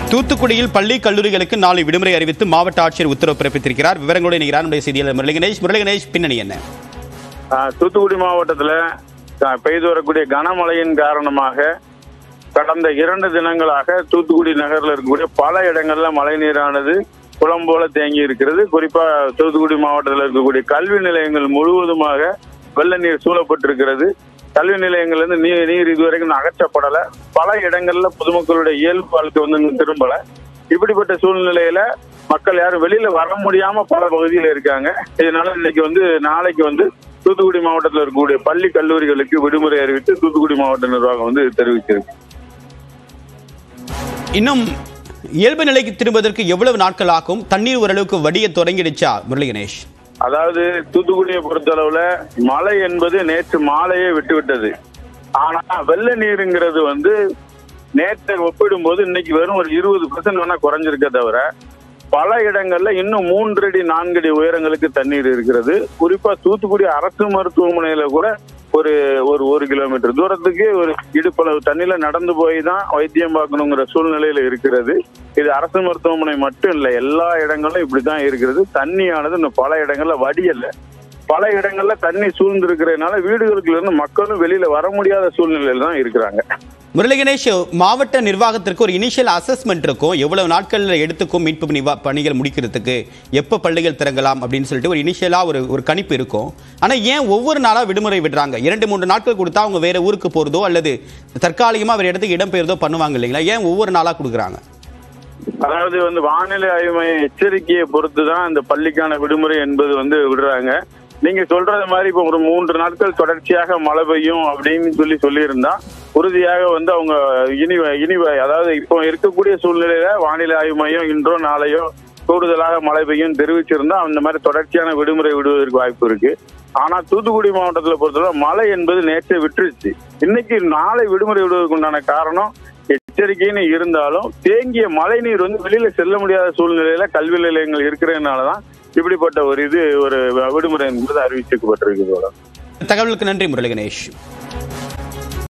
தூத்துக்குடியில் பள்ளி கல்லூரிகளுக்கு நாளை விடுமுறை அறிவித்து மாவட்ட ஆட்சியர் உத்தரவு பிறப்பித்திருக்கிறார் விவரங்களோடு இணைகிறார் நம்முடைய செய்தியாளர் முரளி கணேஷ் முரளி கணேஷ் பின்னணி என்ன ஆஹ் தூத்துக்குடி மாவட்டத்தில் பெய்து வரக்கூடிய கனமழையின் காரணமாக கடந்த இரண்டு தினங்களாக தூத்துக்குடி நகரில் இருக்கக்கூடிய பல இடங்கள்ல மழை நீரானது குளம் போல தேங்கி இருக்கிறது குறிப்பா தூத்துக்குடி மாவட்டத்தில் இருக்கக்கூடிய கல்வி நிலையங்கள் முழுவதுமாக வெள்ள நீர் சூழப்பட்டிருக்கிறது கல்வி நிலையங்கள்ல இருந்து நீர் நீர் இதுவரைக்கும் அகற்றப்படல பல இடங்கள்ல பொதுமக்களுடைய இயல்பு வாழ்க்கை வந்து இன்னும் திரும்பல இப்படிப்பட்ட சூழ்நிலையில மக்கள் யாரும் வெளியில வர முடியாம பல பகுதியில இருக்காங்க இதனால இன்னைக்கு வந்து நாளைக்கு வந்து தூத்துக்குடி மாவட்டத்தில் இருக்கக்கூடிய பள்ளி கல்லூரிகளுக்கு விடுமுறை அறிவித்து தூத்துக்குடி மாவட்ட நிர்வாகம் வந்து தெரிவிச்சிருக்கு இன்னும் இயல்பு நிலைக்கு திரும்புவதற்கு எவ்வளவு நாட்கள் ஆகும் தண்ணீர் ஓரளவுக்கு வடிய தொடங்கிடுச்சா முரளி கணேஷ் அதாவது தூத்துக்குடியை பொறுத்தளவுல மழை என்பது நேற்று மாலையே விட்டுவிட்டது ஆனா வெள்ள நீருங்கிறது வந்து நேற்றை ஒப்பிடும்போது இன்னைக்கு வெறும் ஒரு இருபது பர்சன்ட் வேணா குறைஞ்சிருக்க தவிர பல இடங்கள்ல இன்னும் மூன்றடி நான்கடி உயரங்களுக்கு தண்ணீர் இருக்கிறது குறிப்பா தூத்துக்குடி அரசு மருத்துவமனையில கூட ஒரு ஒரு ஒரு கிலோமீட்டர் தூரத்துக்கு ஒரு இடுப்பளவு தண்ணியில நடந்து போய் தான் வைத்தியம் பார்க்கணுங்கிற சூழ்நிலையில இருக்கிறது இது அரசு மருத்துவமனை மட்டும் இல்ல எல்லா இடங்களும் இப்படிதான் இருக்கிறது தண்ணியானது இன்னும் பல இடங்கள்ல வடியல பல இடங்கள்ல தண்ணி சூழ்ந்து இருக்கிறதுனால வீடுகளுக்குள்ள இருந்து மக்களும் வெளியில வர முடியாத சூழ்நிலையில தான் இருக்கிறாங்க முரளி கணேஷ் மாவட்ட நிர்வாகத்திற்கு ஒரு இனிஷியல் அசஸ்மெண்ட் இருக்கும் எவ்வளவு நாட்கள்ல எடுத்துக்கும் மீட்பு நிவா- பணிகள் முடிக்கிறதுக்கு எப்ப பள்ளிகள் திறங்கலாம் அப்படின்னு சொல்லிட்டு ஒரு இனிஷியலா ஒரு ஒரு கணிப்பு இருக்கும் ஆனா ஏன் ஒவ்வொரு நாளா விடுமுறை விடுறாங்க இரண்டு மூன்று நாட்கள் கொடுத்தா அவங்க வேற ஊருக்கு போறதோ அல்லது தற்காலிகமா வேற இடத்துக்கு இடம்பெயர்தோ பண்ணுவாங்க இல்லைங்களா ஏன் ஒவ்வொரு நாளா கொடுக்குறாங்க அதாவது வந்து வானிலை ஆய்வு மைய எச்சரிக்கையை பொறுத்து தான் இந்த பள்ளிக்கான விடுமுறை என்பது வந்து விடுறாங்க நீங்க சொல்றது மாதிரி இப்போ ஒரு மூன்று நாட்கள் தொடர்ச்சியாக மழை பெய்யும் அப்படின்னு சொல்லி சொல்லியிருந்தா உறுதியாக வந்து அவங்க இனி இனி அதாவது இப்போ இருக்கக்கூடிய சூழ்நிலையில வானிலை ஆய்வு மையம் இன்றோ நாளையோ கூடுதலாக மழை பெய்யும் தெரிவிச்சிருந்தா அந்த மாதிரி தொடர்ச்சியான விடுமுறை விடுவதற்கு வாய்ப்பு இருக்கு ஆனா தூத்துக்குடி மாவட்டத்துல பொறுத்தவரை மழை என்பது நேற்றே விட்டுருச்சு இன்னைக்கு நாளை விடுமுறை விடுவதற்கு உண்டான காரணம் எச்சரிக்கைன்னு இருந்தாலும் தேங்கிய மழை நீர் வந்து வெளியில செல்ல முடியாத சூழ்நிலையில கல்வி நிலையங்கள் இருக்கிறதுனாலதான் இப்படிப்பட்ட ஒரு இது ஒரு விடுமுறை என்பது அறிவிக்கப்பட்டிருக்கு தகவலுக்கு நன்றி முரளி கணேஷ்